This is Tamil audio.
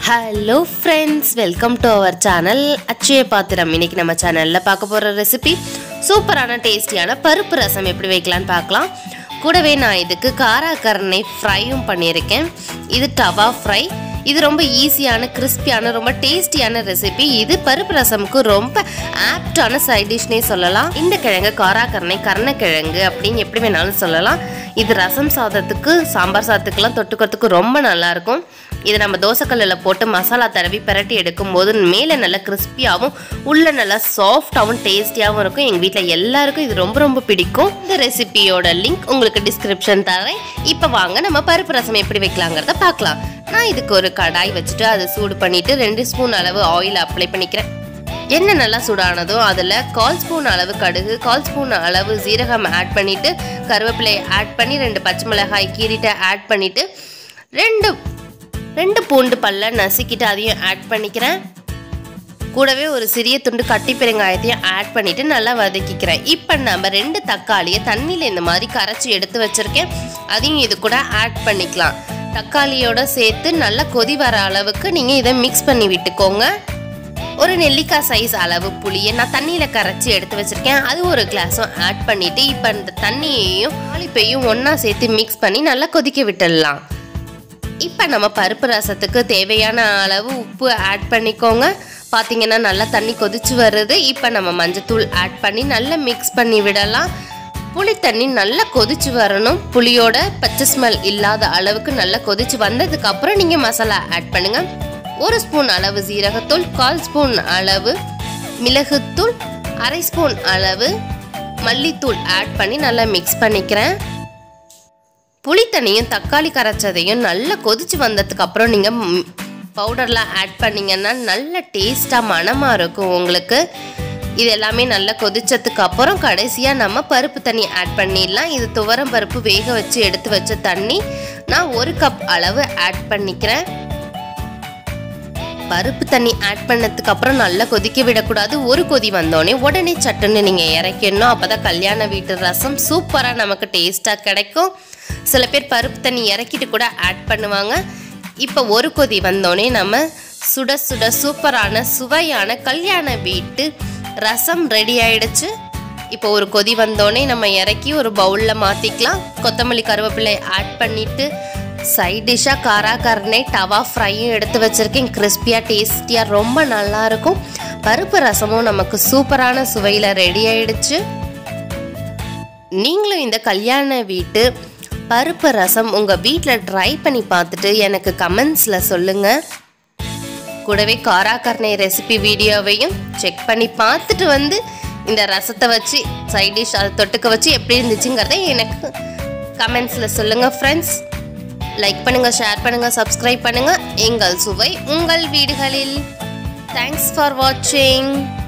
hello friends welcome to our channel அச்சய பாத்திரம் இன்னைக்கு நம்ம சேனலில் பார்க்க போகிற ரெசிபி சூப்பரான டேஸ்டியான பருப்பு ரசம் எப்படி வைக்கலான்னு பார்க்கலாம் கூடவே நான் இதுக்கு காராக்கரணை ஃப்ரையும் பண்ணியிருக்கேன் இது டவா ஃப்ரை இது ரொம்ப ஈஸியான கிறிஸ்பியான ரொம்ப டேஸ்டியான ரெசிபி இது பருப்பு ரசமுக்கு ரொம்ப ஆப்டான சைட் டிஷ்னே சொல்லலாம் இந்த கிழங்கு காராக்கரணை கருணக்கிழங்கு அப்படின்னு எப்படி வேணாலும் சொல்லலாம் இது ரசம் சாதத்துக்கு சாம்பார் சாதத்துக்குலாம் தொட்டுக்கிறதுக்கு ரொம்ப நல்லா இருக்கும் இதை நம்ம தோசைக்கல்லில் போட்டு மசாலா தடவி பிரட்டி எடுக்கும்போது மேலே நல்லா கிறிஸ்பியாகவும் உள்ள நல்லா சாஃப்டாகவும் டேஸ்டியாகவும் இருக்கும் எங்கள் வீட்டில் எல்லாருக்கும் இது ரொம்ப ரொம்ப பிடிக்கும் இந்த ரெசிபியோட லிங்க் உங்களுக்கு டிஸ்கிரிப்ஷன் தரேன் இப்போ வாங்க நம்ம பருப்பு ரசம் எப்படி வைக்கலாங்கிறத பார்க்கலாம் நான் இதுக்கு ஒரு கடாய் வச்சுட்டு அதை சூடு பண்ணிட்டு ரெண்டு ஸ்பூன் அளவு ஆயில் அப்ளை பண்ணிக்கிறேன் எண்ணெய் நல்லா சூடானதும் அதில் கால் ஸ்பூன் அளவு கடுகு கால் ஸ்பூன் அளவு சீரகம் ஆட் பண்ணிவிட்டு கருவேப்பிலையை ஆட் பண்ணி ரெண்டு பச்சை மிளகாய் கீரிட்ட ஆட் பண்ணிவிட்டு ரெண்டு ரெண்டு பூண்டு பல்ல நசுக்கிட்டு அதையும் ஆட் பண்ணிக்கிறேன் கூடவே ஒரு சிறிய துண்டு கட்டி பெருங்காயத்தையும் ஆட் பண்ணிட்டு நல்லா வதக்கிக்கிறேன் இப்போ நம்ம ரெண்டு தக்காளியை தண்ணியில் இந்த மாதிரி கரைச்சி எடுத்து வச்சிருக்கேன் அதையும் இது கூட ஆட் பண்ணிக்கலாம் தக்காளியோட சேர்த்து நல்லா கொதி வர அளவுக்கு நீங்கள் இதை மிக்ஸ் பண்ணி விட்டுக்கோங்க ஒரு நெல்லிக்காய் சைஸ் அளவு புளியை நான் தண்ணியில் கரைச்சி எடுத்து வச்சிருக்கேன் அது ஒரு கிளாஸும் ஆட் பண்ணிட்டு இப்போ இந்த தண்ணியையும் தாளிப்பையும் ஒன்றா சேர்த்து மிக்ஸ் பண்ணி நல்லா கொதிக்க விட்டுடலாம் இப்போ நம்ம பருப்பு ரசத்துக்கு தேவையான அளவு உப்பு ஆட் பண்ணிக்கோங்க பார்த்தீங்கன்னா நல்லா தண்ணி கொதிச்சு வருது இப்போ நம்ம மஞ்சத்தூள் ஆட் பண்ணி நல்லா மிக்ஸ் பண்ணி விடலாம் புளி தண்ணி நல்லா கொதிச்சு வரணும் புளியோட பச்சை ஸ்மெல் இல்லாத அளவுக்கு நல்லா கொதிச்சு வந்ததுக்கு அப்புறம் நீங்கள் மசாலா ஆட் பண்ணுங்க ஒரு ஸ்பூன் அளவு சீரகத்தூள் கால் ஸ்பூன் அளவு மிளகுத்தூள் அரை ஸ்பூன் அளவு மல்லித்தூள் ஆட் பண்ணி நல்லா மிக்ஸ் பண்ணிக்கிறேன் புளித்தண்ணியும் தக்காளி கரைச்சதையும் நல்லா கொதிச்சு வந்ததுக்கு அப்புறம் நீங்கள் பவுடர்லாம் ஆட் பண்ணிங்கன்னா நல்ல டேஸ்ட்டாக மணமாக இருக்கும் உங்களுக்கு இது எல்லாமே நல்லா கொதிச்சதுக்கு அப்புறம் கடைசியாக நம்ம பருப்பு தண்ணி ஆட் பண்ணிடலாம் இது துவரம் பருப்பு வேக வச்சு எடுத்து வச்ச தண்ணி நான் ஒரு கப் அளவு ஆட் பண்ணிக்கிறேன் பருப்பு தண்ணி ஆட் பண்ணதுக்கு அப்புறம் நல்லா கொதிக்க விடக்கூடாது ஒரு கொதி வந்தோடனே உடனே சட்டுன்னு நீங்கள் இறக்கிடணும் அப்போ தான் கல்யாண வீட்டு ரசம் சூப்பராக நமக்கு டேஸ்ட்டாக கிடைக்கும் சில பேர் பருப்பு தண்ணி இறக்கிட்டு கூட ஆட் பண்ணுவாங்க இப்போ ஒரு கொதி வந்தோடனே நம்ம சுட சுட சூப்பரான சுவையான கல்யாண வீட்டு ரசம் ரெடி ஆயிடுச்சு இப்போ ஒரு கொதி வந்தோடனே நம்ம இறக்கி ஒரு பவுலில் மாற்றிக்கலாம் கொத்தமல்லி கருவேப்பிலை ஆட் பண்ணிவிட்டு சைட் டிஷ்ஷாக காரா கர்னே டவா ஃப்ரையும் எடுத்து வச்சுருக்கேன் கிறிஸ்பியாக டேஸ்டியாக ரொம்ப நல்லாயிருக்கும் பருப்பு ரசமும் நமக்கு சூப்பரான சுவையில் ரெடி ஆயிடுச்சு நீங்களும் இந்த கல்யாண வீட்டு பருப்பு ரசம் உங்கள் வீட்டில் ட்ரை பண்ணி பார்த்துட்டு எனக்கு கமெண்ட்ஸில் சொல்லுங்கள் கூடவே காராக்கர்ணை ரெசிபி வீடியோவையும் செக் பண்ணி பார்த்துட்டு வந்து இந்த ரசத்தை வச்சு சைட் டிஷ் அதை தொட்டுக்க வச்சு எப்படி இருந்துச்சுங்கிறத எனக்கு கமெண்ட்ஸில் சொல்லுங்கள் ஃப்ரெண்ட்ஸ் லைக் பண்ணுங்கள் ஷேர் பண்ணுங்கள் சப்ஸ்கிரைப் பண்ணுங்கள் எங்கள் சுவை உங்கள் வீடுகளில் தேங்க்ஸ் ஃபார் வாட்சிங்